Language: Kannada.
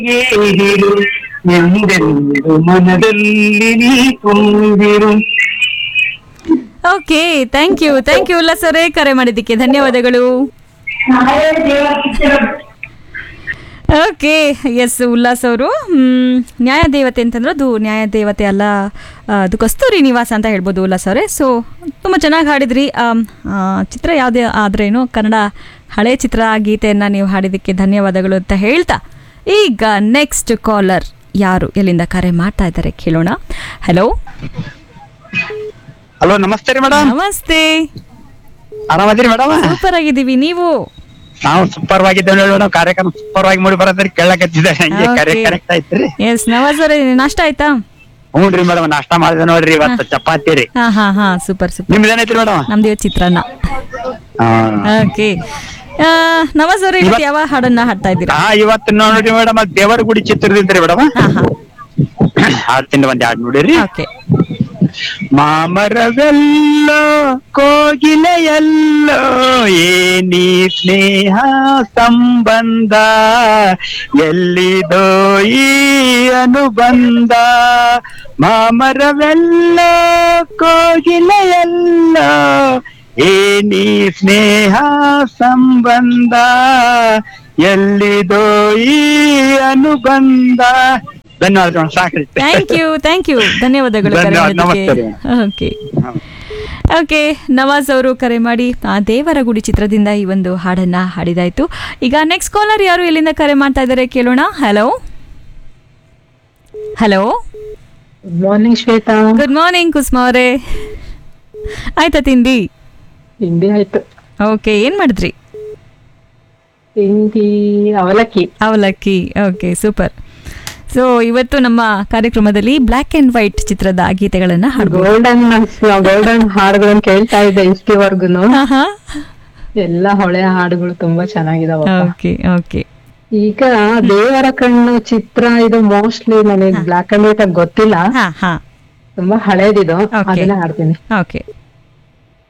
ಏರಿರು ಎಂದೆಂದು ಮನದಲ್ಲಿ ನೀ ತುಂಬಿರು okay thank you thank you Ullas ಅವರೇ ಕರೆ ಮಾಡಿದ್ದಕ್ಕೆ ಧನ್ಯವಾದಗಳು ಓಕೆ ಎಸ್ ಉಲ್ಲಾಸ್ ಅವರು ನ್ಯಾಯ ದೇವತೆ ಅಂತಂದ್ರೆ ಅದು ನ್ಯಾಯ ದೇವತೆ ಅಲ್ಲ ಆ, ಅದು ಕಸ್ತೂರಿ ನಿವಾಸ ಅಂತ ಹೇಳ್ಬೋದು ಉಲ್ಲಾಸ್ ಅವರೇ ಸೊ ತುಂಬ ಚೆನ್ನಾಗಿ ಹಾಡಿದ್ರಿ ಆಮ್, ಆ, ಚಿತ್ರ ಯಾವುದೇ ಆದ್ರೇನು ಕನ್ನಡ ಹಳೆ ಚಿತ್ರ ಗೀತೆಯನ್ನು ನೀವು ಹಾಡಿದ್ದಕ್ಕೆ ಧನ್ಯವಾದಗಳು ಅಂತ ಹೇಳ್ತಾ ಈಗ ನೆಕ್ಸ್ಟ್ ಕಾಲರ್ ಯಾರು ಎಲ್ಲಿಂದ ಕರೆ ಮಾಡ್ತಾ ಇದ್ದಾರೆ ಕೇಳೋಣ ಹಲೋ ಹಲೋ ನಮಸ್ತೆ ರೀ ಮೇಡಮ್ ನಮಸ್ತೆ ಆರಾಮದಿರಿ ಮೇಡಮ್ ಸೂಪರ್ ಆಗಿದ್ದೀವಿ ನೀವು ನಾವು ಸೂಪರ್ ಆಗಿದ್ದೇವೆ ನೋಡಿ ಮೇಡಮ್ ಕಾರ್ಯಕ್ರಮ ಸೂಪರ್ ಆಗಿ ಮೂಡಿ ಬರತ್ರಿ ಕೇಳಕತ್ತಿದ್ದಾರೆ ಹಂಗೆ ಕರೆ Okay. ಕರೆಕ್ಟ್ ಆಯ್ತ್ರಿ ಎಸ್ ನವಾಜ್ ಅವರೇ ನಾಷ್ಟ ಆಯ್ತಾ ಹ್ಞೂ ರೀ ಮೇಡಮ್ ನಾಷ್ಟಾ ಮಾಡಿದೆ ನೋಡ್ರಿ ಇವತ್ತು ಚಪಾತಿ ರೀ ಹಾ ಹಾ ಹಾ ಸೂಪರ್ ಸೂಪರ್ ನಿಮ್ದು ಏನೈತ್ರಿ ಮೇಡಮ್ ನಮ್ದು ಇವತ್ತು ಚಿತ್ರಾನ್ನ ಓಕೆ ನವಾಜ್ ಅವರೇ ಇವತ್ತು ಯಾವ ಹಾಡನ್ನ ಹಾಡ್ತಾ ಇದ್ದೀರಾ ಹಾ ಇವತ್ತು ನೋಡ್ರಿ ಮೇಡಮ್ ಅದು ದೇವರ ಗುಡಿ ಚಿತ್ರದಿಂದ ರೀ ಮೇಡಮ್ ಹಾ ಹಾ ಹಾಡ್ತೀನಿ ಒಂದ್ ಹಾಡ್ ನೋಡಿರಿ ಓಕೆ ಮಾಮರವೆಲ್ಲೋ ಕೋಗಿಲೆಯಲ್ಲೋ ಏನಿ ಸ್ನೇಹ ಸಂಬಂಧ ಎಲ್ಲಿದೋ ಈ ಅನುಬಂಧ ಮಾಮರವೆಲ್ಲೋ ಕೋಗಿಲೆಯಲ್ಲೋ ಏನಿ ಸ್ನೇಹ ಸಂಬಂಧ ಎಲ್ಲಿದೋ ಈ ಅನುಬಂಧ ಧನ್ಯವಾದ ಸಾಕ್ರಿ ಥ್ಯಾಂಕ್ ಯು ಥ್ಯಾಂಕ್ ಯು ಧನ್ಯವಾದಗಳು ಕರೆ ಧನ್ಯವಾದ, ಮಾಡಿದ್ದಕ್ಕೆ ಓಕೆ ಓಕೆ ನವಾಜ್ ಅವರು ಕರೆ ಮಾಡಿ ಆ ದೇವರ ಗುಡಿ ಚಿತ್ರದಿಂದ ಈ ಒಂದು ಹಾಡನ್ನ ಹಾಡಿದಾಯ್ತು ಈಗ ನೆಕ್ಸ್ಟ್ ಕಾಲರ್ ಯಾರು ಎಲ್ಲಿಂದ ಕರೆ ಮಾಡ್ತಾ ಇದ್ದಾರೆ ಕೇಳೋಣ hello hello good morning Shweta good morning Kusma ಅವರೇ ಆಯ್ತಾ ತಿಂಡಿ ತಿಂಡಿ ಆಯ್ತು ಓಕೆ ಏನ್ ಮಾಡಿದ್ರಿ ತಿಂಡಿ ಅವಲಕ್ಕಿ ಅವಲಕ್ಕಿ ಓಕೆ ಸೂಪರ್ ಸೊ ಇವತ್ತು ನಮ್ಮ ಕಾರ್ಯಕ್ರಮದಲ್ಲಿ ಬ್ಲ್ಯಾಕ್ ಅಂಡ್ ವೈಟ್ ಚಿತ್ರದ ಗೀತೆಗಳನ್ನ ಹಾಡ್ಬೋದು ಗೋಲ್ಡನ್ ಗೋಲ್ಡನ್ ಹಾಡುಗಳನ್ನ ಕೇಳ್ತಾ ಇದ್ದೆ ಇಷ್ಟವರ್ಗುನು ಹಾ ಹಾ ಎಲ್ಲ ಹೊಳೆ ಹಾಡುಗಳು ತುಂಬಾ ಚೆನ್ನಾಗಿದಾವ ಓಕೆ ಓಕೆ ಈಗ ದೇವರ ಕಣ್ಣು ಚಿತ್ರ ಇದು ಮೋಸ್ಟ್ಲಿ ನನಗೆ ಬ್ಲಾಕ್ ಅಂಡ್ ವೈಟ್ ಆಗಿ ಗೊತ್ತಿಲ್ಲ ಹಾ ಹಾ ತುಂಬಾ ಹಳೇದಿದು Okay. ಅದನ್ನ ಹಾಡ್ತೀನಿ ಓಕೆ